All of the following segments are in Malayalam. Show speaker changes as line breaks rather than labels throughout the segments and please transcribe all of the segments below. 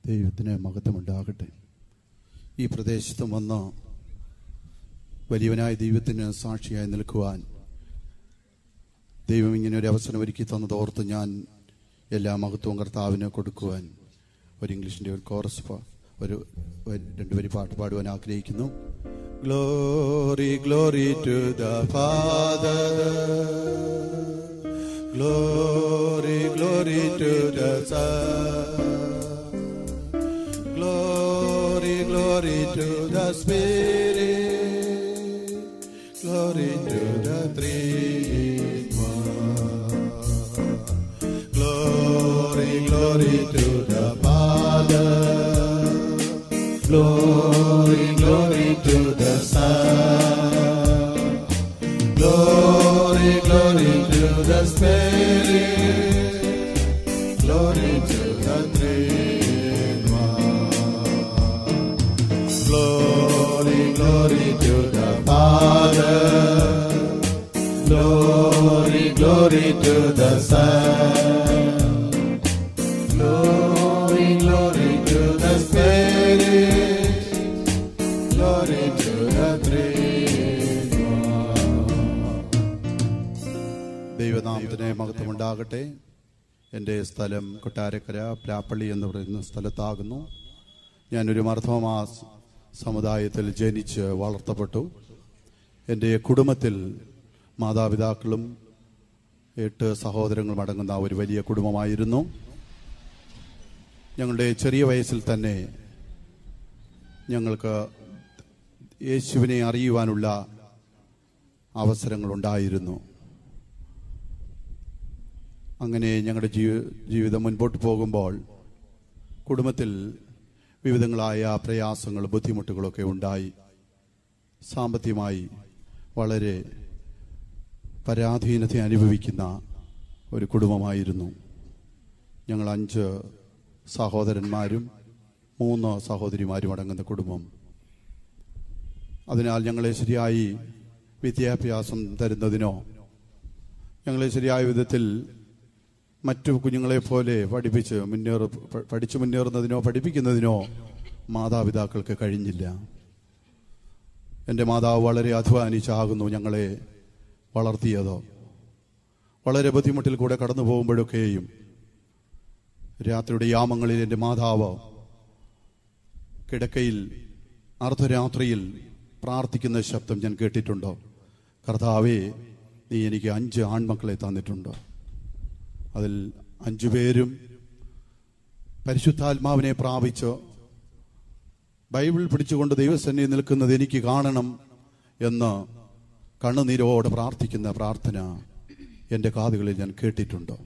ദൈവത്തിന് മഹത്വമുണ്ടാകട്ടെ ഈ പ്രദേശത്ത് വന്ന് വലിയവനായ ദൈവത്തിന് സാക്ഷിയായി നിൽക്കുവാൻ ദൈവം ഇങ്ങനെ ഒരു അവസരം ഒരുക്കി തന്നതോർത്ത് ഞാൻ എല്ലാ മഹത്വവും കർത്താവിന് കൊടുക്കുവാൻ ഒരു ഇംഗ്ലീഷിന്റെ ഒരു കോറസ് പാ- ഒരു ഒരു രണ്ട് വരി പാട്ട് പാടുവാൻ ആഗ്രഹിക്കുന്നു glory glory to the father glory glory to the son Glory, glory to the Spirit. Glory to the Three One. Glory, glory to the Father. Glory, glory to the Son. Glory, glory to the Spirit. Glory to the Three One. Glory, glory to the Father. Glory, glory to the Son. Glory, glory to the Spirit. Glory to the Three One. ദൈവനാമത്തിന് മഹത്വമുണ്ടാകട്ടെ എൻ്റെ സ്ഥലം കൊട്ടാരക്കര പ്ലാപ്പള്ളി എന്ന് പറയുന്ന സ്ഥലത്താകുന്നു ഞാനൊരു മർദ്ദമാ സമുദായത്തിൽ ജനിച്ച് വളർത്തപ്പെട്ടു എൻ്റെ കുടുംബത്തിൽ മാതാപിതാക്കളും എട്ട് സഹോദരങ്ങളും അടങ്ങുന്ന ഒരു വലിയ കുടുംബമായിരുന്നു ഞങ്ങളുടെ ചെറിയ വയസ്സിൽ തന്നെ ഞങ്ങൾക്ക് യേശുവിനെ അറിയുവാനുള്ള അവസരങ്ങളുണ്ടായിരുന്നു അങ്ങനെ ഞങ്ങളുടെ ജീവ- ജീവിതം മുൻപോട്ട് പോകുമ്പോൾ കുടുംബത്തിൽ വിവിധങ്ങളായ പ്രയാസങ്ങളും ബുദ്ധിമുട്ടുകളൊക്കെ ഉണ്ടായി സാമ്പത്തികമായി വളരെ പരാധീനത അനുഭവിക്കുന്ന ഒരു കുടുംബമായിരുന്നു ഞങ്ങൾ അഞ്ച് സഹോദരന്മാരും മൂന്ന് സഹോദരിമാരും അടങ്ങുന്ന കുടുംബം അതിനാൽ ഞങ്ങളെ ശരിയായി വിദ്യാഭ്യാസം തരുന്നതിനോ ഞങ്ങളെ ശരിയായ വിധത്തിൽ മറ്റു കുഞ്ഞുങ്ങളെ പോലെ പഠിപ്പിച്ച് മുന്നേറ പ- പഠിച്ചു മുന്നേറുന്നതിനോ പഠിപ്പിക്കുന്നതിനോ മാതാപിതാക്കൾക്ക് കഴിഞ്ഞില്ല എൻ്റെ മാതാവ് വളരെ അധ്വാനിച്ചാകുന്നു ഞങ്ങളെ വളർത്തിയതോ വളരെ ബുദ്ധിമുട്ടിൽ കൂടെ കടന്നു പോകുമ്പോഴൊക്കെയും രാത്രിയുടെ യാമങ്ങളിൽ എൻ്റെ മാതാവ് കിടക്കയിൽ അർദ്ധരാത്രിയിൽ പ്രാർത്ഥിക്കുന്ന ശബ്ദം ഞാൻ കേട്ടിട്ടുണ്ടോ കർത്താവേ നീ എനിക്ക് അഞ്ച് ആൺമക്കളെ തന്നിട്ടുണ്ടോ അതിൽ അഞ്ചു പേരും പരിശുദ്ധാത്മാവിനെ പ്രാപിച്ച് ബൈബിൾ പിടിച്ചുകൊണ്ട് ദൈവസന്നിധി നിൽക്കുന്നത് എനിക്ക് കാണണം എന്ന് കണ്ണുനീരോടെ പ്രാർത്ഥിക്കുന്ന പ്രാർത്ഥന എൻ്റെ കാതുകളിൽ ഞാൻ കേട്ടിട്ടുണ്ട്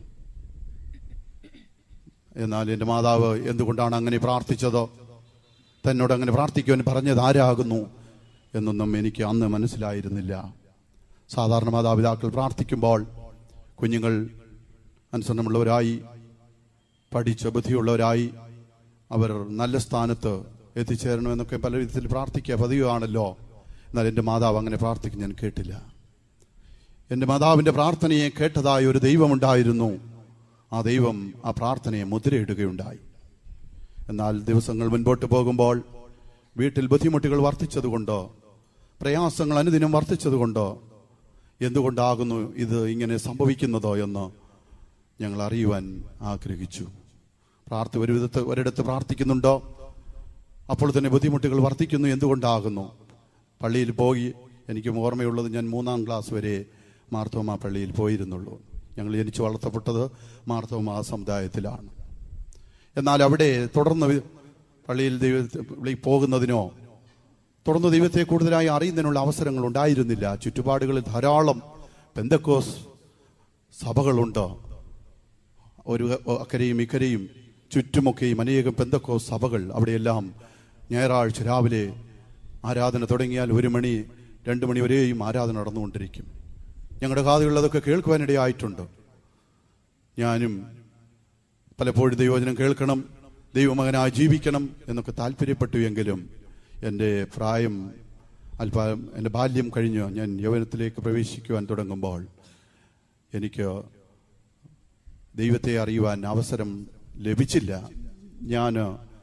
എന്നാൽ എൻ്റെ മാതാവ് എന്തുകൊണ്ടാണ് അങ്ങനെ പ്രാർത്ഥിച്ചതോ തന്നോട് അങ്ങനെ പ്രാർത്ഥിക്കുവാൻ പറഞ്ഞത് ആരാകുന്നു എന്നൊന്നും എനിക്ക് അന്ന് മനസ്സിലായിരുന്നില്ല സാധാരണ മാതാപിതാക്കൾ പ്രാർത്ഥിക്കുമ്പോൾ കുഞ്ഞുങ്ങൾ അനുസരണമുള്ളവരായി പഠിച്ച ബുദ്ധിയുള്ളവരായി അവർ നല്ല സ്ഥാനത്ത് എത്തിച്ചേരണമെന്നൊക്കെ പല വിധത്തിൽ പ്രാർത്ഥിക്കുക പതിവാണല്ലോ എന്നാൽ എൻ്റെ മാതാവ് അങ്ങനെ പ്രാർത്ഥിക്കും ഞാൻ കേട്ടില്ല എൻ്റെ മാതാവിൻ്റെ പ്രാർത്ഥനയെ കേട്ടതായ ഒരു ദൈവമുണ്ടായിരുന്നു ആ ദൈവം ആ പ്രാർത്ഥനയെ മുദ്രയിടുകയുണ്ടായി എന്നാൽ ദിവസങ്ങൾ മുൻപോട്ട് പോകുമ്പോൾ വീട്ടിൽ ബുദ്ധിമുട്ടുകൾ വർദ്ധിച്ചതുകൊണ്ടോ പ്രയാസങ്ങൾ അനുദിനം വർദ്ധിച്ചതുകൊണ്ടോ എന്തുകൊണ്ടാകുന്നു ഇത് ഇങ്ങനെ സംഭവിക്കുന്നതോ എന്ന് ഞങ്ങൾ അറിയുവാൻ ആഗ്രഹിച്ചു പ്രാർത്ഥി ഒരു വിധത്ത് ഒരിടത്ത് പ്രാർത്ഥിക്കുന്നുണ്ടോ അപ്പോൾ തന്നെ ബുദ്ധിമുട്ടുകൾ വർദ്ധിക്കുന്നു എന്തുകൊണ്ടാകുന്നു പള്ളിയിൽ പോയി എനിക്ക് ഓർമ്മയുള്ളത് ഞാൻ മൂന്നാം ക്ലാസ് വരെ മാർത്തോമ പള്ളിയിൽ പോയിരുന്നുള്ളൂ ഞങ്ങൾ ജനിച്ചു വളർത്തപ്പെട്ടത് മാർത്തോമ സമുദായത്തിലാണ് എന്നാൽ അവിടെ തുടർന്ന് വി- പള്ളിയിൽ ദൈവത്തിൽ പോകുന്നതിനോ തുടർന്ന് ദൈവത്തെ കൂടുതലായി അറിയുന്നതിനുള്ള അവസരങ്ങൾ ഉണ്ടായിരുന്നില്ല ചുറ്റുപാടുകളിൽ ധാരാളം പെന്തക്കോസ് സഭകളുണ്ട് ഒരു അക്കരെയും ഇക്കരെയും ചുറ്റുമൊക്കെയും അനേകം പെന്തക്കോസ് സഭകൾ അവിടെയെല്ലാം ഞായറാഴ്ച രാവിലെ ആരാധന തുടങ്ങിയാൽ ഒരു മണി രണ്ട് മണി വരെയും ആരാധന നടന്നുകൊണ്ടിരിക്കും ഞങ്ങളുടെ കാതുകളിൽ അതൊക്കെ കേൾക്കുവാനിടയായിട്ടുണ്ട് ഞാനും പലപ്പോഴും ദൈവവചനം കേൾക്കണം ദൈവമകനായി ജീവിക്കണം എന്നൊക്കെ താല്പര്യപ്പെട്ടു എങ്കിലും എൻ്റെ പ്രായം അല്പം എൻ്റെ ബാല്യം കഴിഞ്ഞ് ഞാൻ യൗവനത്തിലേക്ക് പ്രവേശിക്കുവാൻ തുടങ്ങുമ്പോൾ എനിക്ക് ദൈവത്തെ അറിയുവാൻ അവസരം ലഭിച്ചില്ല ഞാൻ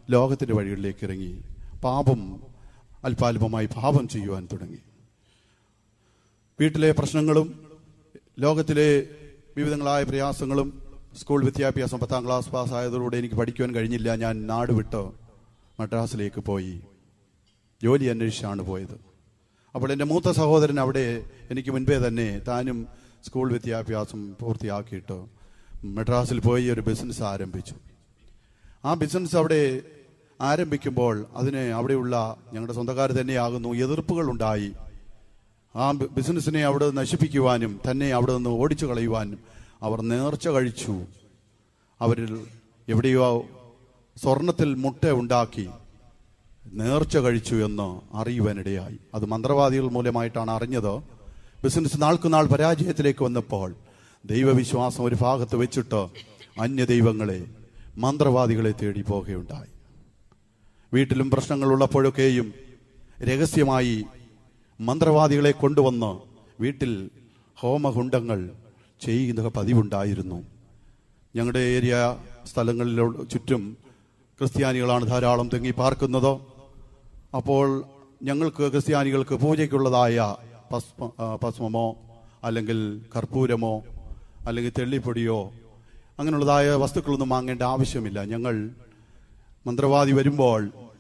ലോകത്തിന്റെ വഴികളിലേക്ക് ഇറങ്ങി പാപം അല്പാൽപമായി പാപം ചെയ്യുവാൻ തുടങ്ങി വീട്ടിലെ പ്രശ്നങ്ങളും ലോകത്തിലെ വിവിധങ്ങളായ പ്രയാസങ്ങളും സ്കൂൾ വിദ്യാഭ്യാസം പത്താം ക്ലാസ് പാസ്സായതോടുകൂടി എനിക്ക് പഠിക്കുവാൻ കഴിഞ്ഞില്ല ഞാൻ നാട് വിട്ട് മദ്രാസിലേക്ക് പോയി ജോലി അന്വേഷിച്ചാണ് പോയത് അപ്പോൾ എൻ്റെ മൂത്ത സഹോദരൻ അവിടെ എനിക്ക് മുൻപേ തന്നെ താനും സ്കൂൾ വിദ്യാഭ്യാസം പൂർത്തിയാക്കിയിട്ട് മദ്രാസിൽ പോയി ഒരു ബിസിനസ് ആരംഭിച്ചു ആ ബിസിനസ് അവിടെ ആരംഭിക്കുമ്പോൾ അതിന് അവിടെയുള്ള ഞങ്ങളുടെ സ്വന്തക്കാർ തന്നെയാകുന്നു എതിർപ്പുകൾ ഉണ്ടായി ആ ബി- ബിസിനസ്സിനെ അവിടെ നശിപ്പിക്കുവാനും തന്നെ അവിടെ നിന്ന് ഓടിച്ചു കളയുവാനും അവർ നേർച്ച കഴിച്ചു അവരിൽ എവിടെയോ സ്വർണത്തിൽ മുട്ട ഉണ്ടാക്കി നേർച്ച കഴിച്ചു എന്ന് അറിയുവാനിടയായി അത് മന്ത്രവാദികൾ മൂലമായിട്ടാണ് അറിഞ്ഞത് ബിസിനസ് നാൾക്കുനാൾ പരാജയത്തിലേക്ക് വന്നപ്പോൾ ദൈവവിശ്വാസം ഒരു ഭാഗത്ത് വെച്ചിട്ട് അന്യ ദൈവങ്ങളെ മന്ത്രവാദികളെ തേടി പോകുകയുണ്ടായി വീട്ടിലും പ്രശ്നങ്ങളുള്ളപ്പോഴൊക്കെയും രഹസ്യമായി മന്ത്രവാദികളെ കൊണ്ടുവന്ന് വീട്ടിൽ ഹോമകുണ്ടങ്ങൾ ചെയ്യുന്ന പതിവുണ്ടായിരുന്നു ഞങ്ങളുടെ ഏരിയ സ്ഥലങ്ങളിൽ ചുറ്റും ക്രിസ്ത്യാനികളാണ് ധാരാളം തെങ്ങി പാർക്കുന്നത് അപ്പോൾ ഞങ്ങൾക്ക് ക്രിസ്ത്യാനികൾക്ക് പൂജയ്ക്കുള്ളതായ ഭസ്മ ആ, ഭസ്മമോ അല്ലെങ്കിൽ കർപ്പൂരമോ അല്ലെങ്കിൽ തെള്ളിപ്പൊടിയോ അങ്ങനെയുള്ളതായ വസ്തുക്കളൊന്നും വാങ്ങേണ്ട ആവശ്യമില്ല ഞങ്ങൾ മന്ത്രവാദി വരുമ്പോൾ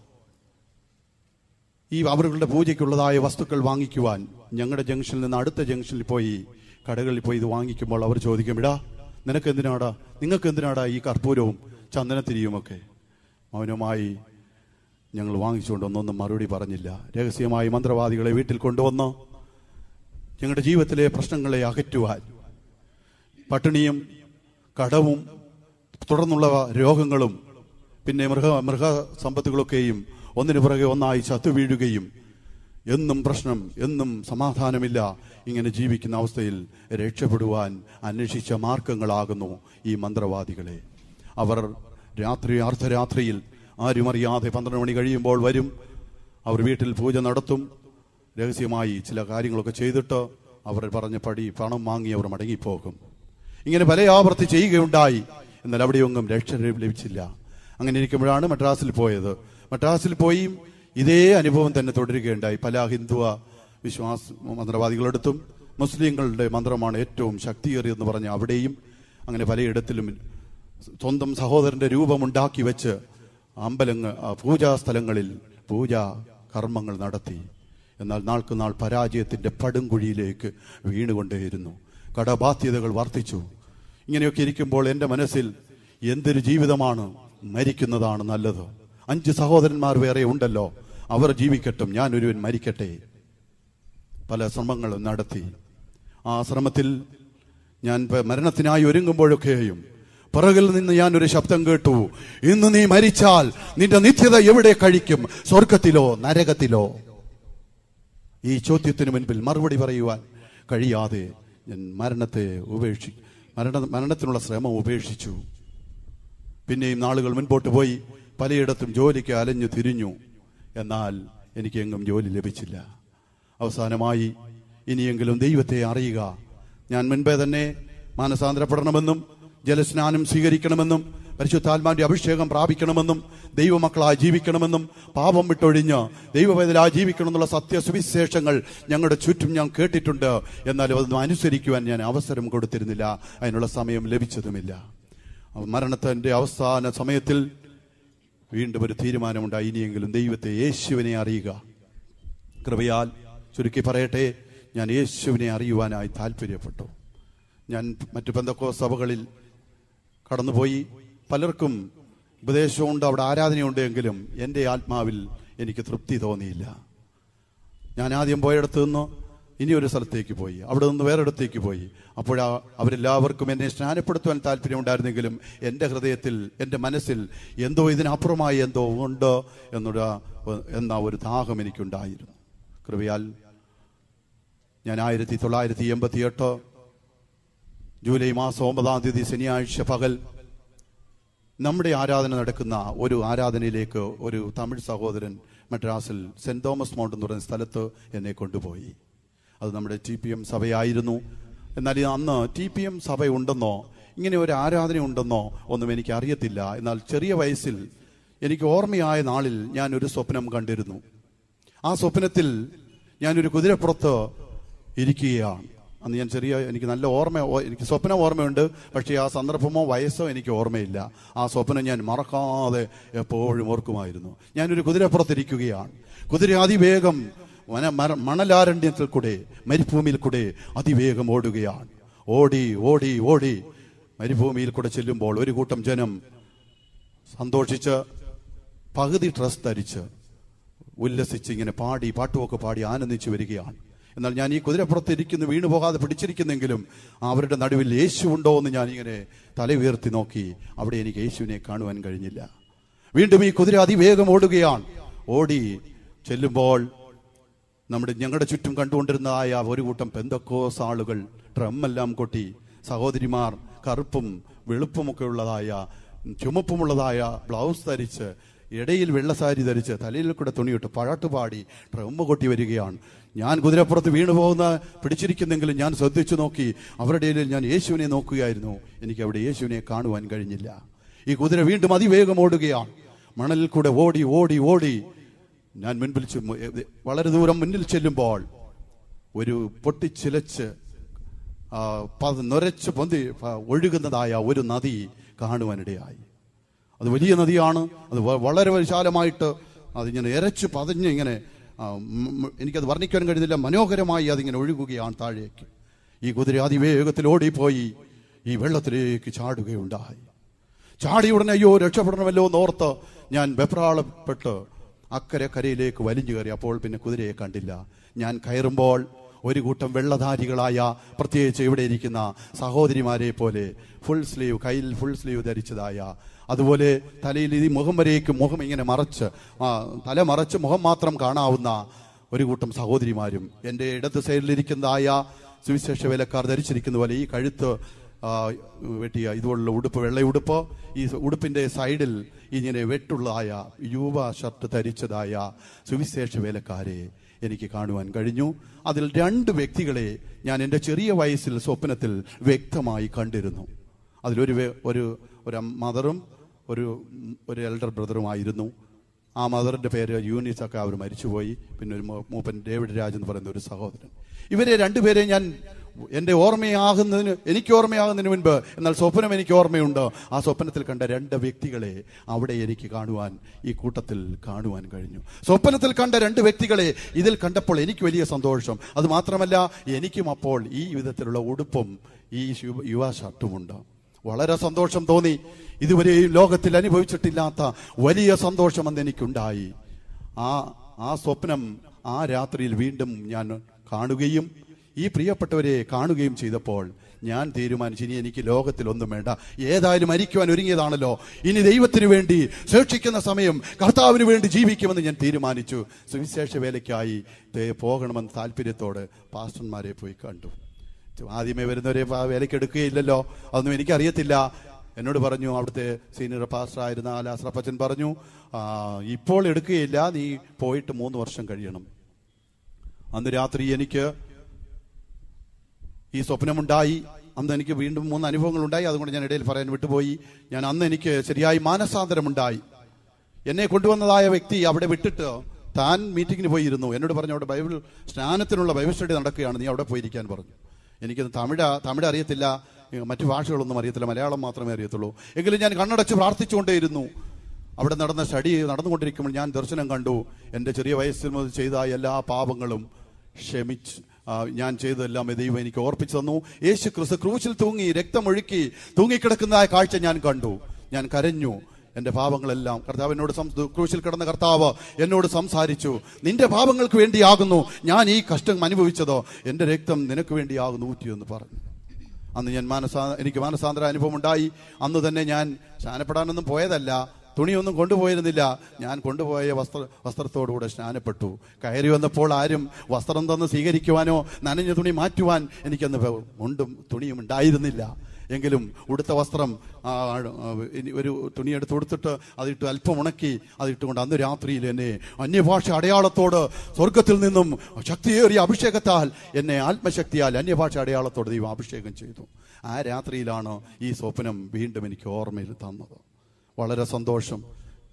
ഈ അവരുടെ പൂജയ്ക്കുള്ളതായ വസ്തുക്കൾ വാങ്ങിക്കുവാൻ ഞങ്ങളുടെ ജംഗ്ഷനിൽ നിന്ന് അടുത്ത ജംഗ്ഷനിൽ പോയി കടകളിൽ പോയി ഇത് വാങ്ങിക്കുമ്പോൾ അവർ ചോദിക്കും ഇടാ നിനക്ക് എന്തിനാടാ നിങ്ങൾക്ക് എന്തിനാടാ ഈ കർപ്പൂരവും ചന്ദനത്തിരിയുമൊക്കെ മൗനമായി ഞങ്ങൾ വാങ്ങിച്ചുകൊണ്ടൊന്നൊന്നും മറുപടി പറഞ്ഞില്ല രഹസ്യമായി മന്ത്രവാദികളെ വീട്ടിൽ കൊണ്ടുവന്ന് ഞങ്ങളുടെ ജീവിതത്തിലെ പ്രശ്നങ്ങളെ അകറ്റുവാൻ പട്ടിണിയും കടവും തുടർന്നുള്ള രോഗങ്ങളും പിന്നെ മൃഗ മൃഗസമ്പത്തുകളൊക്കെയും ഒന്നിനു പുറകെ ഒന്നായി ചത്തു വീഴുകയും എന്നും പ്രശ്നം എന്നും സമാധാനമില്ല ഇങ്ങനെ ജീവിക്കുന്ന അവസ്ഥയിൽ രക്ഷപ്പെടുവാൻ അന്വേഷിച്ച മാർഗങ്ങളാകുന്നു ഈ മന്ത്രവാദികളെ അവർ രാത്രി അർദ്ധരാത്രിയിൽ ആരും അറിയാതെ പന്ത്രണ്ട് മണി കഴിയുമ്പോൾ വരും അവർ വീട്ടിൽ പൂജ നടത്തും രഹസ്യമായി ചില കാര്യങ്ങളൊക്കെ ചെയ്തിട്ട് അവർ പറഞ്ഞ പടി പണം വാങ്ങി അവർ മടങ്ങിപ്പോകും ഇങ്ങനെ പല ആവർത്തി ചെയ്യുകയുണ്ടായി എന്നാൽ അവിടെയൊന്നും രക്ഷ ലഭിച്ചില്ല അങ്ങനെ ഇരിക്കുമ്പോഴാണ് മദ്രാസിൽ പോയത് മദ്രാസിൽ പോയി ഇതേ അനുഭവം തന്നെ തുടരുകയുണ്ടായി പല ഹിന്ദുവ വിശ്വാസ മന്ത്രവാദികളെടുത്തും മുസ്ലിങ്ങളുടെ മന്ത്രമാണ് ഏറ്റവും ശക്തിയേറിയെന്ന് പറഞ്ഞ് അവിടെയും അങ്ങനെ പലയിടത്തിലും സ്വന്തം സഹോദരന്റെ രൂപമുണ്ടാക്കി വെച്ച് അമ്പലങ്ങൾ ആ, പൂജാ സ്ഥലങ്ങളിൽ പൂജാ കർമ്മങ്ങൾ നടത്തി എന്നാൽ നാൾക്ക് നാൾ പരാജയത്തിന്റെ പടുംകുഴിയിലേക്ക് വീണുകൊണ്ടേയിരുന്നു കടബാധ്യതകൾ വർദ്ധിച്ചു ഇങ്ങനെയൊക്കെ ഇരിക്കുമ്പോൾ എൻ്റെ മനസ്സിൽ എന്തൊരു ജീവിതമാണ് മരിക്കുന്നതാണ് നല്ലത് അഞ്ച് സഹോദരന്മാർ വേറെ ഉണ്ടല്ലോ അവർ ജീവിക്കട്ടും ഞാൻ ഒരുവൻ മരിക്കട്ടെ പല ശ്രമങ്ങളും നടത്തി ആ ശ്രമത്തിൽ ഞാൻ പ- മരണത്തിനായി ഒരുങ്ങുമ്പോഴൊക്കെയും പിറകിൽ നിന്ന് ഞാൻ ഒരു ശബ്ദം കേട്ടു ഇന്ന് നീ മരിച്ചാൽ നിന്റെ നിത്യത എവിടെ കഴിക്കും സ്വർഗത്തിലോ നരകത്തിലോ ഈ ചോദ്യത്തിന് മുൻപിൽ മറുപടി പറയുവാൻ കഴിയാതെ ഞാൻ മരണത്തെ ഉപേക്ഷി മരണ മരണത്തിനുള്ള ശ്രമം ഉപേക്ഷിച്ചു പിന്നെയും നാളുകൾ മുൻപോട്ട് പോയി പലയിടത്തും ജോലിക്ക് അലഞ്ഞു തിരിഞ്ഞു എന്നാൽ എനിക്ക് എങ്ങും ജോലി ലഭിച്ചില്ല അവസാനമായി ഇനിയെങ്കിലും ദൈവത്തെ അറിയുക ഞാൻ മുൻപേ തന്നെ മാനസാന്തരപ്പെടണമെന്നും ജലസ്നാനം സ്വീകരിക്കണമെന്നും പരിശുദ്ധാത്മാന്റെ അഭിഷേകം പ്രാപിക്കണമെന്നും ദൈവമക്കളായി ജീവിക്കണമെന്നും പാപം വിട്ടൊഴിഞ്ഞ് ദൈവവേദലായി ജീവിക്കണം എന്നുള്ള സത്യസുവിശേഷങ്ങൾ ഞങ്ങളുടെ ചുറ്റും ഞാൻ കേട്ടിട്ടുണ്ട് എന്നാലും അതൊന്നും അനുസരിക്കുവാൻ ഞാൻ അവസരം കൊടുത്തിരുന്നില്ല അതിനുള്ള സമയം ലഭിച്ചതുമില്ല മരണത്തിന്റെ അവസാന സമയത്തിൽ വീണ്ടും ഒരു തീരുമാനമുണ്ടായി ഇനിയെങ്കിലും ദൈവത്തെ യേശുവിനെ അറിയുക കൃപയാൽ ചുരുക്കി പറയട്ടെ ഞാൻ യേശുവിനെ അറിയുവാനായി താല്പര്യപ്പെട്ടു ഞാൻ മറ്റു ബന്ധക്കോ സഭകളിൽ കടന്നുപോയി പലർക്കും ഉപദേശമുണ്ട് അവിടെ ആരാധനയുണ്ട് എങ്കിലും എൻ്റെ ആത്മാവിൽ എനിക്ക് തൃപ്തി തോന്നിയില്ല ഞാൻ ആദ്യം പോയിടത്ത് നിന്ന് ഇനി ഒരു സ്ഥലത്തേക്ക് പോയി അവിടെ നിന്ന് വേറൊരിടത്തേക്ക് പോയി അപ്പോഴാ അവരെല്ലാവർക്കും എന്നെ സ്നാനപ്പെടുത്തുവാൻ താല്പര്യമുണ്ടായിരുന്നെങ്കിലും എൻ്റെ ഹൃദയത്തിൽ എൻ്റെ മനസ്സിൽ എന്തോ ഇതിനപ്പുറമായി എന്തോ ഉണ്ട് എന്നൊരു എന്ന ഒരു ദാഹം എനിക്കുണ്ടായിരുന്നു കൃപയാൽ ഞാൻ ആയിരത്തി തൊള്ളായിരത്തി എൺപത്തി എട്ട് ജൂലൈ മാസം ഒമ്പതാം തീയതി ശനിയാഴ്ച പകൽ നമ്മുടെ ആരാധന നടക്കുന്ന ഒരു ആരാധനയിലേക്ക് ഒരു തമിഴ് സഹോദരൻ മദ്രാസിൽ സെന്റ് തോമസ് മൗണ്ട് എന്ന് പറയുന്ന സ്ഥലത്ത് എന്നെ കൊണ്ടുപോയി അത് നമ്മുടെ ടി പി എം സഭയായിരുന്നു എന്നാൽ ഇത് അന്ന് ടി പി എം സഭ ഉണ്ടെന്നോ ഇങ്ങനെ ഒരു ആരാധന ഉണ്ടെന്നോ ഒന്നും എനിക്ക് അറിയത്തില്ല എന്നാൽ ചെറിയ വയസ്സിൽ എനിക്ക് ഓർമ്മയായ നാളിൽ ഞാൻ ഒരു സ്വപ്നം കണ്ടിരുന്നു ആ സ്വപ്നത്തിൽ ഞാനൊരു കുതിരപ്പുറത്ത് ഇരിക്കുകയാണ് അന്ന് ഞാൻ ചെറിയ എനിക്ക് നല്ല ഓർമ്മ ഓ- എനിക്ക് സ്വപ്നം ഓർമ്മയുണ്ട് പക്ഷേ ആ സന്ദർഭമോ വയസ്സോ എനിക്ക് ഓർമ്മയില്ല ആ സ്വപ്നം ഞാൻ മറക്കാതെ എപ്പോഴും ഓർക്കുമായിരുന്നു ഞാനൊരു കുതിരപ്പുറത്തിരിക്കുകയാണ് കുതിര അതിവേഗം വന മര- മണലാരണ്യത്തിൽ കൂടെ മരുഭൂമിയിൽ കൂടെ അതിവേഗം ഓടുകയാണ് ഓടി ഓടി ഓടി മരുഭൂമിയിൽ കൂടെ ചെല്ലുമ്പോൾ ഒരു കൂട്ടം ജനം സന്തോഷിച്ച് പകുതി ഡ്രസ് ധരിച്ച് ഉല്ലസിച്ച് ഇങ്ങനെ പാടി പാട്ടുമൊക്കെ പാടി ആനന്ദിച്ചു വരികയാണ് എന്നാൽ ഞാൻ ഈ കുതിരപ്പുറത്ത് ഇരിക്കുന്നു വീണു പോകാതെ പിടിച്ചിരിക്കുന്നെങ്കിലും അവരുടെ നടുവിൽ യേശു ഉണ്ടോ എന്ന് ഞാൻ ഇങ്ങനെ തല ഉയർത്തി നോക്കി അവിടെ എനിക്ക് യേശുവിനെ കാണുവാൻ കഴിഞ്ഞില്ല വീണ്ടും ഈ കുതിര അതിവേഗം ഓടുകയാണ് ഓടി ചെല്ലുമ്പോൾ നമ്മുടെ ഞങ്ങളുടെ ചുറ്റും കണ്ടുകൊണ്ടിരുന്നതായ ഒരു കൂട്ടം പെന്തക്കോസ് ആളുകൾ ഡ്രമ്മെല്ലാം കൊട്ടി സഹോദരിമാർ കറുപ്പും വെളുപ്പുമൊക്കെ ഉള്ളതായ ചുമപ്പുമുള്ളതായ ബ്ലൗസ് ധരിച്ച് ഇടയിൽ വെള്ളസാരി ധരിച്ച് തലയിൽ കൂടെ തുണിയിട്ട് പഴട്ടുപാടി ഡ്രമ്മ് കൊട്ടി വരികയാണ് ഞാൻ കുതിരപ്പുറത്ത് വീണു പോകുന്ന പിടിച്ചിരിക്കുന്നെങ്കിലും ഞാൻ ശ്രദ്ധിച്ചു നോക്കി അവരുടെ ഇടയിൽ ഞാൻ യേശുവിനെ നോക്കുകയായിരുന്നു എനിക്ക് അവിടെ യേശുവിനെ കാണുവാൻ കഴിഞ്ഞില്ല ഈ കുതിര വീണ്ടും അതിവേഗം ഓടുകയാണ് മണലിൽ കൂടെ ഓടി ഓടി ഓടി ഞാൻ മുൻപിൽ ചെ- ഏ- വളരെ ദൂരം മുന്നിൽ ചെല്ലുമ്പോൾ ഒരു പൊട്ടിച്ചിലച്ച് ആ, പ- നൊരച്ച് പൊന്തി പ- ഒഴുകുന്നതായ ഒരു നദി കാണുവാനിടയായി അത് വലിയ നദിയാണ് അത് വ- വളരെ വിശാലമായിട്ട് അതിങ്ങനെ ഇരച്ച് പതഞ്ഞ് ഇങ്ങനെ ആ, ഉം, ഉം, എനിക്കത് വർണ്ണിക്കാൻ കഴിയുന്നില്ല മനോഹരമായി അതിങ്ങനെ ഒഴുകുകയാണ് താഴേക്ക് ഈ കുതിര അതിവേഗത്തിൽ ഓടിപ്പോയി ഈ വെള്ളത്തിലേക്ക് ചാടുകയുണ്ടായി ചാടി ഉടനെ അയ്യോ രക്ഷപ്പെടണമല്ലോ എന്നോർത്ത് ഞാൻ വെപ്രാളപ്പെട്ട് അക്കരെ കരയിലേക്ക് വലിഞ്ഞു കയറി അപ്പോൾ പിന്നെ കുതിരയെ കണ്ടില്ല ഞാൻ കയറുമ്പോൾ ഒരു കൂട്ടം വെള്ളധാരികളായ പ്രത്യേകിച്ച് ഇവിടെ ഇരിക്കുന്ന സഹോദരിമാരെ പോലെ ഫുൾ സ്ലീവ് കയ്യിൽ ഫുൾ സ്ലീവ് ധരിച്ചതായ അതുപോലെ തലയിൽ ഈ മുഖം വരേക്കും മുഖം ഇങ്ങനെ മറച്ച് ആ, തല മറച്ച് മുഖം മാത്രം കാണാവുന്ന ഒരു കൂട്ടം സഹോദരിമാരും എൻ്റെ ഇടത്ത് സൈഡിലിരിക്കുന്നതായ സുവിശേഷ വേലക്കാർ ധരിച്ചിരിക്കുന്ന പോലെ ഈ കഴുത്ത് ആ, വെട്ടിയ ഇതുപോലുള്ള ഉടുപ്പ് വെള്ള ഉടുപ്പ് ഈ ഉടുപ്പിന്റെ സൈഡിൽ ഇങ്ങനെ വെട്ടുള്ളതായ യൂവ ഷർട്ട് ധരിച്ചതായ സുവിശേഷ വേലക്കാരെ എനിക്ക് കാണുവാൻ കഴിഞ്ഞു അതിൽ രണ്ട് വ്യക്തികളെ ഞാൻ എൻ്റെ ചെറിയ വയസ്സിൽ സ്വപ്നത്തിൽ വ്യക്തമായി കണ്ടിരുന്നു അതിലൊരു വേ- ഒരു ഒരു മദറും ഒരു ഒരു എൽഡർ ബ്രദറുമായിരുന്നു ആ മദറിന്റെ പേര് യൂനിസ് ഒക്കെ അവർ മരിച്ചുപോയി പിന്നെ ഒരു മൂ- മൂപ്പൻ ഡേവിഡ് രാജ് എന്ന് പറയുന്ന ഒരു സഹോദരൻ ഇവരെ രണ്ടുപേരെ ഞാൻ എൻ്റെ ഓർമ്മയാകുന്നതിന് എനിക്ക് ഓർമ്മയാകുന്നതിന് മുൻപ് എന്നാൽ സ്വപ്നം എനിക്ക് ഓർമ്മയുണ്ട് ആ സ്വപ്നത്തിൽ കണ്ട രണ്ട് വ്യക്തികളെ അവിടെ എനിക്ക് കാണുവാൻ ഈ കൂട്ടത്തിൽ കാണുവാൻ കഴിഞ്ഞു സ്വപ്നത്തിൽ കണ്ട രണ്ട് വ്യക്തികളെ ഇതിൽ കണ്ടപ്പോൾ എനിക്ക് വലിയ സന്തോഷം അത് മാത്രമല്ല എനിക്കും അപ്പോൾ ഈ വിധത്തിലുള്ള ഉടുപ്പും ഈ ശു- യുവ ഷർട്ടുമുണ്ട് വളരെ സന്തോഷം തോന്നി ഇതുവരെ ഈ ലോകത്തിൽ അനുഭവിച്ചിട്ടില്ലാത്ത വലിയ സന്തോഷം അന്ന് എനിക്കുണ്ടായി ആ ആ സ്വപ്നം ആ രാത്രിയിൽ വീണ്ടും ഞാൻ കാണുകയും ഈ പ്രിയപ്പെട്ടവരെ കാണുകയും ചെയ്തപ്പോൾ ഞാൻ തീരുമാനിച്ചു ഇനി എനിക്ക് ലോകത്തിൽ ഒന്നും വേണ്ട ഏതായാലും മരിക്കുവാൻ ഒരുങ്ങിയതാണല്ലോ ഇനി ദൈവത്തിന് വേണ്ടി ശേഷിക്കുന്ന സമയം കർത്താവിന് വേണ്ടി ജീവിക്കുമെന്ന് ഞാൻ തീരുമാനിച്ചു സുവിശേഷ വേലയ്ക്കായി ദേ പോകണമെന്ന് താല്പര്യത്തോട് പാസ്റ്റർമാരെ പോയി കണ്ടു ആദ്യമേ വരുന്നവരെ ആ വേലയ്ക്ക് എടുക്കുകയില്ലല്ലോ അതൊന്നും എനിക്കറിയത്തില്ല എന്നോട് പറഞ്ഞു അവിടുത്തെ സീനിയർ പാസ്റ്റർ ആയിരുന്ന ആലാസ്രപ്പച്ചൻ പറഞ്ഞു "ആ, ഇപ്പോൾ എടുക്കുകയില്ല നീ പോയിട്ട് മൂന്ന് വർഷം കഴിയണം അന്ന് രാത്രി എനിക്ക് ഈ സ്വപ്നമുണ്ടായി അന്ന് എനിക്ക് വീണ്ടും മൂന്ന് അനുഭവങ്ങൾ ഉണ്ടായി അതുകൊണ്ട് ഞാൻ ഇടയിൽ പറയാൻ വിട്ടുപോയി ഞാൻ അന്ന് എനിക്ക് ശരിയായി മാനസാന്തരമുണ്ടായി എന്നെ കൊണ്ടുവന്നതായ വ്യക്തി അവിടെ വിട്ടിട്ട് താൻ മീറ്റിങ്ങിന് പോയിരുന്നു എന്നോട് പറഞ്ഞു അവിടെ ബൈബിൾ സ്നാനത്തിനുള്ള ബൈബിൾ സ്റ്റഡി നടക്കുകയാണ് നീ അവിടെ പോയിരിക്കാൻ പറഞ്ഞു എനിക്കത് തമിഴ് തമിഴ് അറിയത്തില്ല ഏ, മറ്റു ഭാഷകളൊന്നും അറിയത്തില്ല മലയാളം മാത്രമേ അറിയത്തുള്ളൂ എങ്കിലും ഞാൻ കണ്ണടച്ച് പ്രാർത്ഥിച്ചുകൊണ്ടേയിരുന്നു അവിടെ നടന്ന സ്റ്റഡി നടന്നുകൊണ്ടിരിക്കുമ്പോൾ ഞാൻ ദർശനം കണ്ടു എൻ്റെ ചെറിയ വയസ്സിൽ മുതൽ ചെയ്ത എല്ലാ പാപങ്ങളും ക്ഷമിച്ച് ആ, ഞാൻ ചെയ്തതെല്ലാം ദൈവം എനിക്ക് ഓർപ്പിച്ചു തന്നു യേശു ക്രിസ്തു ക്രൂശിൽ തൂങ്ങി രക്തമൊഴുക്കി തൂങ്ങിക്കിടക്കുന്നതായ കാഴ്ച ഞാൻ കണ്ടു ഞാൻ കരഞ്ഞു എന്റെ പാപങ്ങളെല്ലാം കർത്താവ് എന്നോട് സം- ക്രൂശിൽ കിടന്ന കർത്താവ് എന്നോട് സംസാരിച്ചു നിന്റെ പാപങ്ങൾക്ക് വേണ്ടിയാകുന്നു ഞാൻ ഈ കഷ്ടം അനുഭവിച്ചതോ എന്റെ രക്തം നിനക്ക് വേണ്ടിയാകുന്നു ഊറ്റിയെന്ന് പറഞ്ഞു അന്ന് ഞാൻ മാനസാ എനിക്ക് മാനസാന്തര അനുഭവം ഉണ്ടായി അന്ന് തന്നെ ഞാൻ സ്നാനപ്പെടാനൊന്നും പോയതല്ല തുണിയൊന്നും കൊണ്ടുപോയിരുന്നില്ല ഞാൻ കൊണ്ടുപോയ വസ്ത്ര വസ്ത്രത്തോടുകൂടെ സ്നാനപ്പെട്ടു കയറി വന്നപ്പോൾ ആരും വസ്ത്രം തന്ന് സ്വീകരിക്കുവാനോ നനഞ്ഞ തുണി മാറ്റുവാൻ എനിക്കന്ന് വെ- മുണ്ടും തുണിയും ഉണ്ടായിരുന്നില്ല എങ്കിലും ഉടുത്ത വസ്ത്രം ആ, ആ, ഇനി ഒരു തുണിയെടുത്ത് കൊടുത്തിട്ട് അതിട്ട് അല്പം ഉണക്കി അതിട്ടുകൊണ്ട് അന്ന് രാത്രിയിൽ എന്നെ അന്യഭാഷ അടയാളത്തോട് സ്വർഗത്തിൽ നിന്നും ശക്തിയേറിയ അഭിഷേകത്താൽ എന്നെ ആത്മശക്തിയാൽ അന്യഭാഷ അടയാളത്തോട് ദൈവം അഭിഷേകം ചെയ്തു ആ രാത്രിയിലാണ് ഈ സ്വപ്നം വീണ്ടും എനിക്ക് ഓർമ്മയിൽ തന്നത് വളരെ സന്തോഷം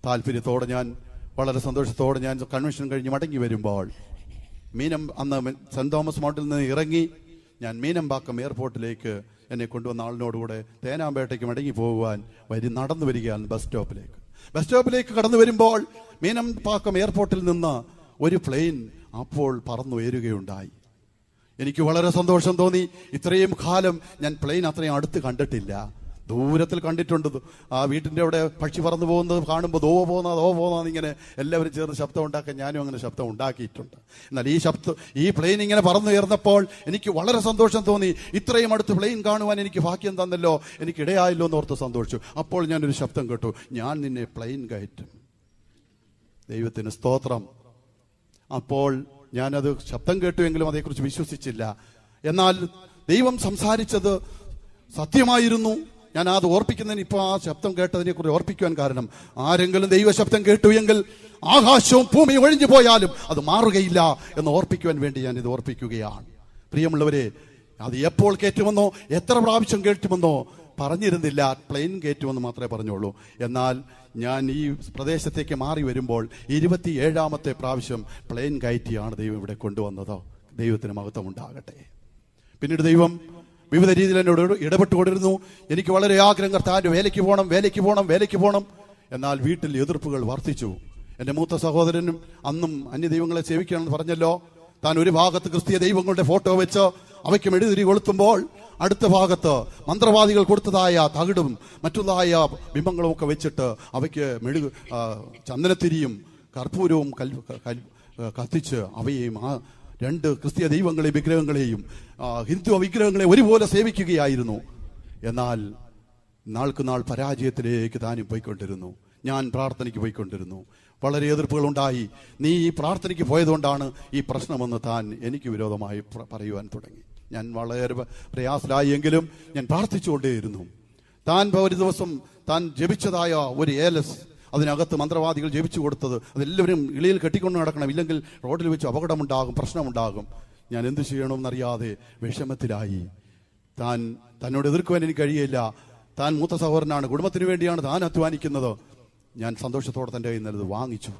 താല്പര്യത്തോടെ ഞാൻ വളരെ സന്തോഷത്തോടെ ഞാൻ കൺവെൻഷൻ കഴിഞ്ഞ് മടങ്ങി വരുമ്പോൾ മീനം അന്ന് സെന്റ് തോമസ് മൗണ്ടിൽ നിന്ന് ഇറങ്ങി ഞാൻ മീനമ്പാക്കം എയർപോർട്ടിലേക്ക് എന്നെ കൊണ്ടുവന്ന ആളിനോടുകൂടെ തേനാമ്പേട്ടയ്ക്ക് മടങ്ങി പോകുവാൻ വരി നടന്നു വരികയാണ് ബസ് സ്റ്റോപ്പിലേക്ക് ബസ് സ്റ്റോപ്പിലേക്ക് കടന്നു വരുമ്പോൾ മീനമ്പാക്കം എയർപോർട്ടിൽ നിന്ന് ഒരു പ്ലെയിൻ അപ്പോൾ പറന്നു ഉയരുകയുണ്ടായി എനിക്ക് വളരെ സന്തോഷം തോന്നി ഇത്രയും കാലം ഞാൻ പ്ലെയിൻ അത്രയും അടുത്ത് കണ്ടിട്ടില്ല ദൂരത്തിൽ കണ്ടിട്ടുണ്ട് ആ വീട്ടിന്റെ അവിടെ പക്ഷി പറന്നു പോകുന്നത് കാണുമ്പോൾ ദോ പോകുന്ന ദോ പോകുന്ന ഇങ്ങനെ എല്ലാവരും ചേർന്ന് ശബ്ദം ഉണ്ടാക്കാൻ ഞാനും അങ്ങനെ ശബ്ദം ഉണ്ടാക്കിയിട്ടുണ്ട് എന്നാൽ ഈ ശബ്ദം ഈ പ്ലെയിൻ ഇങ്ങനെ പറന്നുയർന്നപ്പോൾ എനിക്ക് വളരെ സന്തോഷം തോന്നി ഇത്രയും അടുത്ത് പ്ലെയിൻ കാണുവാൻ എനിക്ക് ഭാഗ്യം തന്നല്ലോ എനിക്ക് ഇടയായല്ലോ എന്ന് ഓർത്ത് സന്തോഷിച്ചു അപ്പോൾ ഞാനൊരു ശബ്ദം കേട്ടു ഞാൻ നിന്നെ പ്ലെയിൻ കയറ്റും ദൈവത്തിന് സ്തോത്രം അപ്പോൾ ഞാനത് ശബ്ദം കേട്ടുവെങ്കിലും അതേക്കുറിച്ച് വിശ്വസിച്ചില്ല എന്നാൽ ദൈവം സംസാരിച്ചത് സത്യമായിരുന്നു ഞാൻ അത് ഓർപ്പിക്കുന്നതിന് ഇപ്പോൾ ആ ശബ്ദം കേട്ടതിനെ കുറിച്ച് ഓർപ്പിക്കുവാൻ കാരണം ആരെങ്കിലും ദൈവ ശബ്ദം കേട്ടു എങ്കിൽ ആകാശവും ഭൂമിയും ഒഴിഞ്ഞു പോയാലും അത് മാറുകയില്ല എന്ന് ഓർപ്പിക്കുവാൻ വേണ്ടി ഞാൻ ഇത് ഓർപ്പിക്കുകയാണ് പ്രിയമുള്ളവരെ അത് എപ്പോൾ കയറ്റുമെന്നോ എത്ര പ്രാവശ്യം കേട്ടുമെന്നോ പറഞ്ഞിരുന്നില്ല പ്ലെയിൻ കയറ്റുമെന്ന് മാത്രമേ പറഞ്ഞുള്ളൂ എന്നാൽ ഞാൻ ഈ പ്രദേശത്തേക്ക് മാറി വരുമ്പോൾ ഇരുപത്തി ഏഴാമത്തെ പ്രാവശ്യം പ്ലെയിൻ കയറ്റിയാണ് ദൈവം ഇവിടെ കൊണ്ടുവന്നത് ദൈവത്തിന് മഹത്വം ഉണ്ടാകട്ടെ പിന്നീട് ദൈവം വിവിധ രീതിയിൽ എന്നോട് ഇടപെട്ടുകൊണ്ടിരുന്നു എനിക്ക് വളരെ ആഗ്രഹം കർത്താൻ്റെ വേലയ്ക്ക് പോകണം വേലയ്ക്ക് പോകണം വേലയ്ക്ക് പോകണം എന്നാൽ വീട്ടിൽ എതിർപ്പുകൾ വർദ്ധിച്ചു എൻ്റെ മൂത്ത സഹോദരനും അന്നും അന്യ ദൈവങ്ങളെ സേവിക്കണമെന്ന് പറഞ്ഞല്ലോ താൻ ഒരു ഭാഗത്ത് ക്രിസ്തീയ ദൈവങ്ങളുടെ ഫോട്ടോ വെച്ച് അവയ്ക്ക് മെഴുതിരി കൊളുത്തുമ്പോൾ അടുത്ത ഭാഗത്ത് മന്ത്രവാദികൾ കൊടുത്തതായ തകിടും മറ്റുള്ളതായ ബിംബങ്ങളും ഒക്കെ വെച്ചിട്ട് അവയ്ക്ക് മെഴുകു ആ, ചന്ദനത്തിരിയും കർപ്പൂരവും കൽ കൽ- കത്തിച്ച് അവയെയും ആ രണ്ട് ക്രിസ്തീയ ദൈവങ്ങളെയും വിഗ്രഹങ്ങളെയും ആ, ഹിന്ദു വിഗ്രഹങ്ങളെ ഒരുപോലെ സേവിക്കുകയായിരുന്നു എന്നാൽ നാൾക്ക് നാൾ പരാജയത്തിലേക്ക് താനും പോയിക്കൊണ്ടിരുന്നു ഞാൻ പ്രാർത്ഥനയ്ക്ക് പോയിക്കൊണ്ടിരുന്നു വളരെ എതിർപ്പുകൾ ഉണ്ടായി നീ ഈ പ്രാർത്ഥനയ്ക്ക് പോയതുകൊണ്ടാണ് ഈ പ്രശ്നമെന്ന് താൻ എനിക്ക് വിരോധമായി പ്ര- പറയുവാൻ തുടങ്ങി ഞാൻ വളരെ പ- പ്രയാസത്തിലായി എങ്കിലും ഞാൻ പ്രാർത്ഥിച്ചുകൊണ്ടേയിരുന്നു താൻ ഒരു ദിവസം താൻ ജപിച്ചതായ ഒരു ഏലസ് അതിനകത്ത് മന്ത്രവാദികൾ ജപിച്ചു കൊടുത്തത് അതെല്ലാവരും ഇളിയിൽ കെട്ടിക്കൊണ്ട് നടക്കണം ഇല്ലെങ്കിൽ റോഡിൽ വെച്ച് അപകടമുണ്ടാകും പ്രശ്നമുണ്ടാകും ഞാൻ എന്ത് ചെയ്യണമെന്നറിയാതെ വിഷമത്തിലായി താൻ തന്നോട് എതിർക്കുവാൻ എനിക്ക് കഴിയില്ല താൻ മൂത്ത സഹോദരനാണ് കുടുംബത്തിന് വേണ്ടിയാണ് താൻ അധ്വാനിക്കുന്നത് ഞാൻ സന്തോഷത്തോടെ തൻ്റെ കയ്യിൽ നിന്നത് വാങ്ങിച്ചു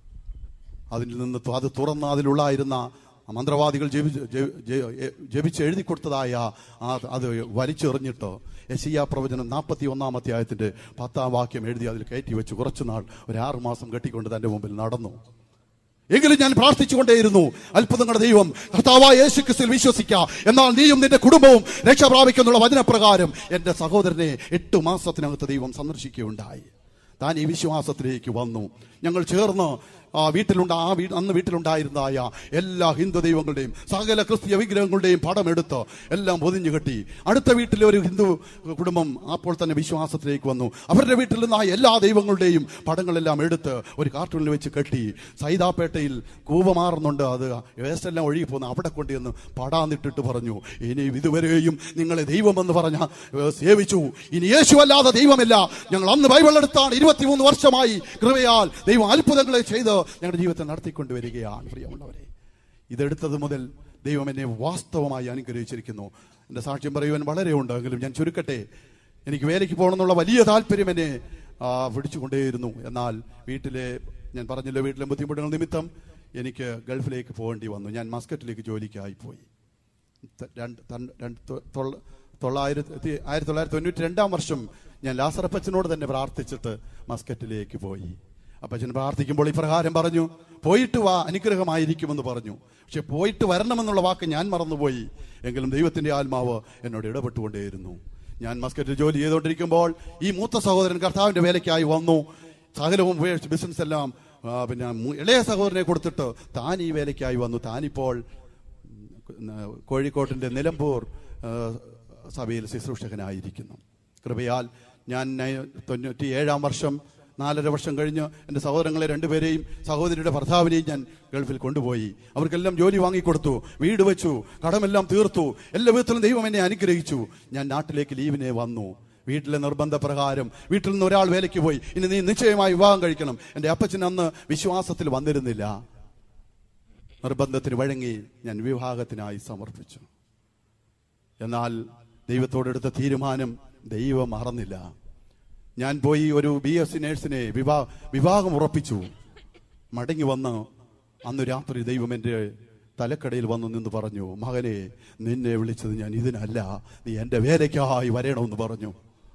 അതിൽ നിന്ന് തു- അത് തുറന്ന് അതിലുള്ളായിരുന്ന ആ മന്ത്രവാദികൾ ജപിച്ച് ജ- ജ- എ- ജപിച്ച് എഴുതി കൊടുത്തതായ ആ അത് വലിച്ചെറിഞ്ഞിട്ട് യശിയ പ്രവചനം നാൽപ്പത്തി ഒന്നാം അധ്യായത്തിന്റെ പത്താം വാക്യം എഴുതി അതിൽ കയറ്റി വെച്ച് കുറച്ചുനാൾ ഒരു ആറ് മാസം കെട്ടിക്കൊണ്ട് തന്റെ മുമ്പിൽ നടന്നു എങ്കിലും ഞാൻ പ്രാർത്ഥിച്ചുകൊണ്ടേയിരുന്നു അത്ഭുതങ്ങളുടെ ദൈവം കർത്താവായ യേശു ക്രിസ്തുവിൽ വിശ്വസിക്കുക എന്നാൽ നീയും നിന്റെ കുടുംബവും രക്ഷ പ്രാപിക്കുന്നുള്ള വചനപ്രകാരം എന്റെ സഹോദരനെ എട്ട് മാസത്തിനകത്ത് ദൈവം സന്ദർശിക്കുകയുണ്ടായി താൻ ഈ വിശ്വാസത്തിലേക്ക് വന്നു ഞങ്ങൾ ചേർന്ന് ആ വീട്ടിലുണ്ട ആ വീ അന്ന് വീട്ടിലുണ്ടായിരുന്നതായ എല്ലാ ഹിന്ദു ദൈവങ്ങളുടെയും സകല ക്രിസ്തീയ വിഗ്രഹങ്ങളുടെയും പടം എടുത്ത് എല്ലാം പൊതിഞ്ഞു കെട്ടി അടുത്ത വീട്ടിലെ ഒരു ഹിന്ദു കുടുംബം അപ്പോൾ തന്നെ വിശ്വാസത്തിലേക്ക് വന്നു അവരുടെ വീട്ടിൽ നിന്ന് ആ എല്ലാ ദൈവങ്ങളുടെയും പടങ്ങളെല്ലാം എടുത്ത് ഒരു കാർട്ടൂണിൽ വെച്ച് കെട്ടി സൈതാപ്പേട്ടയിൽ കൂപമാറുന്നുണ്ട് അത് വേസ്റ്റ് എല്ലാം ഒഴുകി പോകുന്നു അവിടെ കൊണ്ടുവന്ന് പടാന്നിട്ടിട്ട് പറഞ്ഞു ഇനി ഇതുവരെയും നിങ്ങളെ ദൈവമെന്ന് പറഞ്ഞ ഏ, സേവിച്ചു ഇനി യേശു അല്ലാതെ ദൈവമില്ല ഞങ്ങൾ അന്ന് ബൈബിൾ എടുത്താണ് ഇരുപത്തിമൂന്ന് വർഷമായി കൃപയാൽ ദൈവം അത്ഭുതങ്ങളെ ചെയ്ത് ഞങ്ങളുടെ ജീവിതത്തെ നടത്തിക്കൊണ്ട് വരികയാണ് പ്രിയമുള്ളവരെ ഇതെടുത്തത് മുതൽ ദൈവം എന്നെ വാസ്തവമായി അനുഗ്രഹിച്ചിരിക്കുന്നു എൻ്റെ സാക്ഷ്യം പറയുവാൻ വളരെ ഉണ്ട് എങ്കിലും ഞാൻ ചുരുക്കട്ടെ എനിക്ക് വേലയ്ക്ക് പോകണമെന്നുള്ള വലിയ താല്പര്യം എന്നെ ആ, പിടിച്ചുകൊണ്ടേയിരുന്നു എന്നാൽ വീട്ടിലെ ഞാൻ പറഞ്ഞല്ലോ വീട്ടിലെ ബുദ്ധിമുട്ടുകൾ നിമിത്തം എനിക്ക് ഗൾഫിലേക്ക് പോകേണ്ടി വന്നു ഞാൻ മസ്കറ്റിലേക്ക് ജോലിക്കായി പോയി ത- രണ്ട് തൻ- രണ്ട് തൊ- തൊള്ള- തൊള്ളായിരത്തി ആയിരത്തി തൊള്ളായിരത്തി തൊണ്ണൂറ്റി രണ്ടാം വർഷം ഞാൻ ലാസറപ്പച്ചനോട് തന്നെ പ്രാർത്ഥിച്ചിട്ട് മസ്കറ്റിലേക്ക് പോയി അപ്പച്ചൻ പ്രാർത്ഥിക്കുമ്പോൾ ഇപ്രകാരം പറഞ്ഞു പോയിട്ട് വാ അനുഗ്രഹമായിരിക്കുമെന്ന് പറഞ്ഞു പക്ഷെ പോയിട്ട് വരണമെന്നുള്ള വാക്ക് ഞാൻ മറന്നുപോയി എങ്കിലും ദൈവത്തിന്റെ ആത്മാവ് എന്നോട് ഇടപെട്ടുകൊണ്ടേയിരുന്നു ഞാൻ മസ്കറ്റിൽ ജോലി ചെയ്തുകൊണ്ടിരിക്കുമ്പോൾ ഈ മൂത്ത സഹോദരൻ കർത്താവിന്റെ വേലയ്ക്കായി വന്നു സകലവും ഉപേക്ഷിച്ച് ബിസിനസ് എല്ലാം ആ, പിന്നെ മു- ഇളയ സഹോദരനെ കൊടുത്തിട്ട് താൻ ഈ വേലയ്ക്കായി വന്നു താനിപ്പോൾ ഉം, കോഴിക്കോട്ടിന്റെ നിലമ്പൂർ ആ, സഭയിൽ ശുശ്രൂഷകനായിരിക്കുന്നു കൃപയാൽ ഞാൻ നയ- തൊണ്ണൂറ്റി ഏഴാം വർഷം നാലര വർഷം കഴിഞ്ഞ് എൻ്റെ സഹോദരങ്ങളെ രണ്ടുപേരെയും സഹോദരിയുടെ ഭർത്താവിനെയും ഞാൻ ഗൾഫിൽ കൊണ്ടുപോയി അവർക്കെല്ലാം ജോലി വാങ്ങിക്കൊടുത്തു വീട് വെച്ചു കടമെല്ലാം തീർത്തു എല്ലാ വിധത്തിലും ദൈവം എന്നെ അനുഗ്രഹിച്ചു ഞാൻ നാട്ടിലേക്ക് ലീവിനെ വന്നു വീട്ടിലെ നിർബന്ധപ്രകാരം വീട്ടിൽ നിന്ന് ഒരാൾ വേലയ്ക്ക് പോയി ഇനി നീ നിശ്ചയമായി വിവാഹം കഴിക്കണം എൻ്റെ അപ്പച്ചൻ അന്ന് വിശ്വാസത്തിൽ വന്നിരുന്നില്ല നിർബന്ധത്തിന് വഴങ്ങി ഞാൻ വിവാഹത്തിനായി സമർപ്പിച്ചു എന്നാൽ ദൈവത്തോടെടുത്ത തീരുമാനം ദൈവം മറന്നില്ല ഞാൻ പോയി ഒരു ബി എസ് സി നേഴ്സിനെ വിവാ വിവാഹം ഉറപ്പിച്ചു മടങ്ങി വന്ന് അന്ന് രാത്രി ദൈവം എൻ്റെ തലക്കടയിൽ വന്നു നിന്ന് പറഞ്ഞു മകനെ നിന്നെ വിളിച്ചത് ഞാൻ ഇതിനല്ല നീ എൻ്റെ വേലയ്ക്കായി വരണമെന്ന് പറഞ്ഞു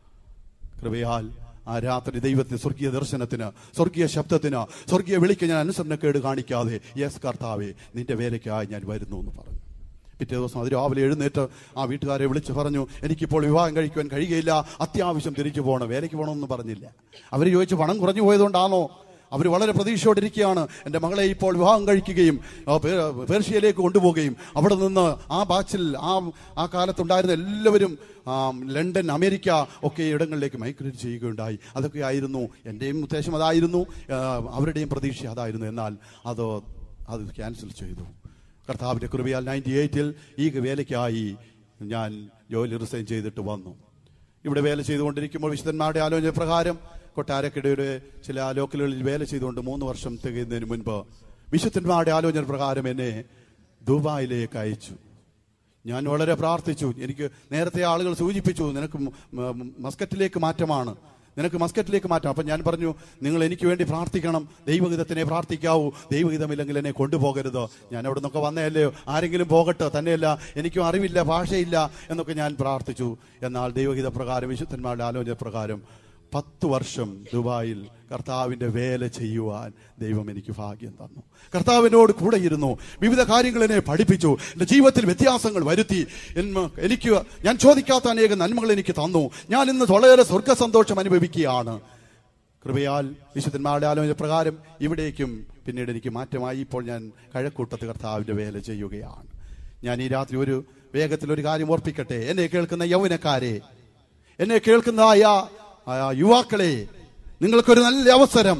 കൃപയാൽ ആ രാത്രി ദൈവത്തിന് സ്വർഗീയ ദർശനത്തിന് സ്വർഗീയ ശബ്ദത്തിന് സ്വർഗീയ വിളിക്ക് ഞാൻ അനുസരണക്കേട് കാണിക്കാതെ യെസ് കർത്താവേ നിന്റെ വേലയ്ക്കായി ഞാൻ വരുന്നു എന്ന് പറഞ്ഞു പിറ്റേ ദിവസം അത് രാവിലെ എഴുന്നേറ്റ് ആ വീട്ടുകാരെ വിളിച്ച് പറഞ്ഞു എനിക്കിപ്പോൾ വിവാഹം കഴിക്കുവാൻ കഴിയുകയില്ല അത്യാവശ്യം തിരിച്ചു പോകണം വേലയ്ക്ക് പോകണമെന്ന് പറഞ്ഞില്ല അവർ ചോദിച്ചു പണം കുറഞ്ഞു പോയതുകൊണ്ടാണോ അവർ വളരെ പ്രതീക്ഷയോടിരിക്കുകയാണ് എൻ്റെ മകളെ ഇപ്പോൾ വിവാഹം കഴിക്കുകയും ആ, പേ- പേർഷ്യയിലേക്ക് കൊണ്ടുപോവുകയും അവിടെ നിന്ന് ആ ബാച്ചിൽ ആ ആ കാലത്തുണ്ടായിരുന്ന എല്ലാവരും ആ, ലണ്ടൻ അമേരിക്ക ഒക്കെ ഇടങ്ങളിലേക്ക് മൈഗ്രേറ്റ് ചെയ്യുകയുണ്ടായി അതൊക്കെ ആയിരുന്നു എൻ്റെയും ഉദ്ദേശം അതായിരുന്നു ആ, അവരുടെയും പ്രതീക്ഷ അതായിരുന്നു എന്നാൽ അത് അത് ക്യാൻസൽ ചെയ്തു കർത്താവിൻ്റെ കൃപയാൽ നയൻറ്റി എയ്റ്റിൽ ഈ വേലയ്ക്കായി ഞാൻ ജോലി റിസൈൻ ചെയ്തിട്ട് വന്നു ഇവിടെ വേല ചെയ്തുകൊണ്ടിരിക്കുമ്പോൾ വിശുദ്ധന്മാരുടെ ആലോചന പ്രകാരം കൊട്ടാരക്കടയുടെ ചില ലോക്കലുകളിൽ വേല ചെയ്തുകൊണ്ട് മൂന്ന് വർഷം തികയുന്നതിന് മുൻപ് വിശുദ്ധന്മാരുടെ ആലോചന പ്രകാരം എന്നെ ദുബായിലേക്ക് അയച്ചു ഞാൻ വളരെ പ്രാർത്ഥിച്ചു എനിക്ക് നേരത്തെ ആളുകൾ സൂചിപ്പിച്ചു നിനക്ക് മ- മ- മസ്കറ്റിലേക്ക് മാറ്റമാണ് നിനക്ക് മസ്കറ്റിലേക്ക് മാറ്റാം അപ്പം ഞാൻ പറഞ്ഞു നിങ്ങൾ എനിക്ക് വേണ്ടി പ്രാർത്ഥിക്കണം ദൈവഹിതത്തിനെ പ്രാർത്ഥിക്കാവൂ ദൈവഹിതമില്ലെങ്കിൽ എന്നെ കൊണ്ടുപോകരുത് ഞാൻ അവിടെ നിന്നൊക്കെ വന്നതല്ലേ ആരെങ്കിലും പോകട്ടെ തന്നെയല്ല എനിക്കും അറിവില്ല ഭാഷയില്ല എന്നൊക്കെ ഞാൻ പ്രാർത്ഥിച്ചു എന്നാൽ ദൈവഹിത പ്രകാരം വിശുദ്ധന്മാരുടെ ആലോചന പ്രകാരം പത്ത് വർഷം ദുബായിൽ കർത്താവിൻ്റെ വേല ചെയ്യുവാൻ ദൈവം എനിക്ക് ഭാഗ്യം തന്നു കർത്താവിനോട് കൂടെ ഇരുന്നു വിവിധ കാര്യങ്ങൾ എന്നെ പഠിപ്പിച്ചു എൻ്റെ ജീവിതത്തിൽ വ്യത്യാസങ്ങൾ വരുത്തി എന്മ- എനിക്ക് ഞാൻ ചോദിക്കാത്ത അനേകം നന്മകൾ എനിക്ക് തന്നു ഞാൻ ഇന്ന് വളരെ സ്വർഗ സന്തോഷം അനുഭവിക്കുകയാണ് കൃപയാൽ വിശുദ്ധന്മാരുടെ ആലോചന പ്രകാരം ഇവിടേക്കും പിന്നീട് എനിക്ക് മാറ്റമായി ഇപ്പോൾ ഞാൻ കഴക്കൂട്ടത്ത് കർത്താവിൻ്റെ വേല ചെയ്യുകയാണ് ഞാൻ ഈ രാത്രി ഒരു വേഗത്തിൽ ഒരു കാര്യം ഓർപ്പിക്കട്ടെ എന്നെ കേൾക്കുന്ന യൗവനക്കാരെ എന്നെ കേൾക്കുന്നതായ ആ യുവാക്കളെ നിങ്ങൾക്കൊരു നല്ല അവസരം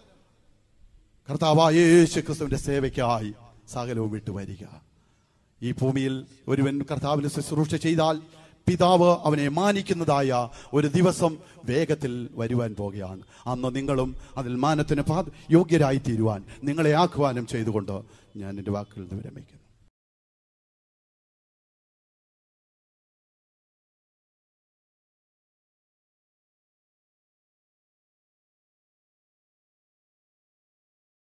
കർത്താവായ യേശു ക്രിസ്തുവിന്റെ സേവയ്ക്കായി സകലവും വിട്ടു വരിക ഈ ഭൂമിയിൽ ഒരുവൻ കർത്താവിന് ശുശ്രൂഷ ചെയ്താൽ പിതാവ് അവനെ മാനിക്കുന്നതായ ഒരു ദിവസം വേഗത്തിൽ വരുവാൻ പോകുകയാണ് അന്ന് നിങ്ങളും അതിൽ മാനത്തിന് പാ- യോഗ്യരായി തീരുവാൻ നിങ്ങളെ ആഹ്വാനം ചെയ്തുകൊണ്ട് ഞാൻ എൻ്റെ വാക്കുകൾ വിരമിക്കുന്നു